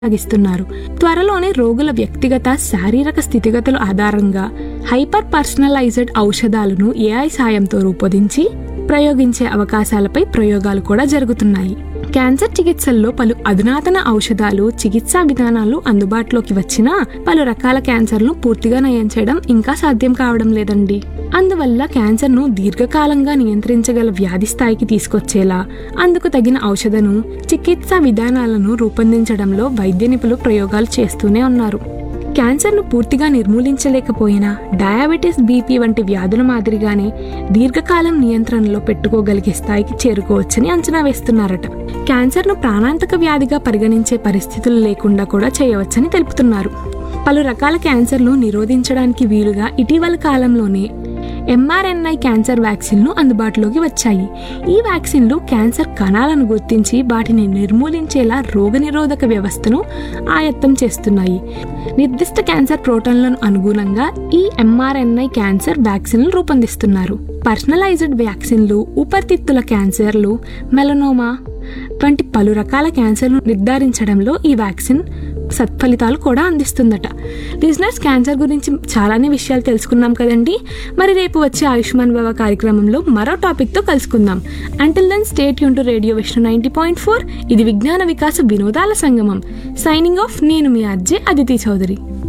కొనసాగిస్తున్నారు త్వరలోనే రోగుల వ్యక్తిగత శారీరక స్థితిగతుల ఆధారంగా హైపర్ పర్సనలైజ్డ్ ఔషధాలను ఏఐ సాయంతో రూపొందించి ప్రయోగించే అవకాశాలపై ప్రయోగాలు కూడా జరుగుతున్నాయి క్యాన్సర్ చికిత్సల్లో పలు అధునాతన ఔషధాలు చికిత్సా విధానాలు అందుబాటులోకి వచ్చినా పలు రకాల క్యాన్సర్ను పూర్తిగా నయం చేయడం ఇంకా సాధ్యం కావడం లేదండి అందువల్ల క్యాన్సర్ను దీర్ఘకాలంగా నియంత్రించగల వ్యాధి స్థాయికి తీసుకొచ్చేలా అందుకు తగిన ఔషధను చికిత్సా విధానాలను రూపొందించడంలో వైద్య నిపుణులు ప్రయోగాలు చేస్తూనే ఉన్నారు క్యాన్సర్ను పూర్తిగా నిర్మూలించలేకపోయినా డయాబెటీస్ బీపీ వంటి వ్యాధుల మాదిరిగానే దీర్ఘకాలం నియంత్రణలో పెట్టుకోగలిగే స్థాయికి చేరుకోవచ్చని అంచనా వేస్తున్నారట క్యాన్సర్ను ప్రాణాంతక వ్యాధిగా పరిగణించే పరిస్థితులు లేకుండా కూడా చేయవచ్చని తెలుపుతున్నారు పలు రకాల క్యాన్సర్లు నిరోధించడానికి వీలుగా ఇటీవల కాలంలోనే ఎంఆర్ఎన్ఐ క్యాన్సర్ వ్యాక్సిన్లు అందుబాటులోకి వచ్చాయి ఈ వ్యాక్సిన్లు క్యాన్సర్ కణాలను గుర్తించి వాటిని నిర్మూలించేలా రోగనిరోధక వ్యవస్థను ఆయత్తం చేస్తున్నాయి నిర్దిష్ట క్యాన్సర్ ప్రోటాన్లను అనుగుణంగా ఈ ఎంఆర్ఎన్ఐ క్యాన్సర్ వ్యాక్సిన్లు రూపొందిస్తున్నారు పర్సనలైజ్డ్ వ్యాక్సిన్లు ఊపిరితిత్తుల క్యాన్సర్లు మెలనోమా వంటి పలు రకాల క్యాన్సర్ను నిర్ధారించడంలో ఈ వ్యాక్సిన్ సత్ఫలితాలు కూడా అందిస్తుందట బిజినెస్ క్యాన్సర్ గురించి చాలానే విషయాలు తెలుసుకున్నాం కదండి మరి రేపు వచ్చే ఆయుష్మాన్ భవ కార్యక్రమంలో మరో టాపిక్తో కలుసుకుందాం అంటిల్ దెన్ స్టేట్ యూన్ to radio Vishnu ninety point four ఇది విజ్ఞాన వికాస వినోదాల సంగమం సైనింగ్ ఆఫ్ నేను మీ అజ్జే అదితి చౌదరి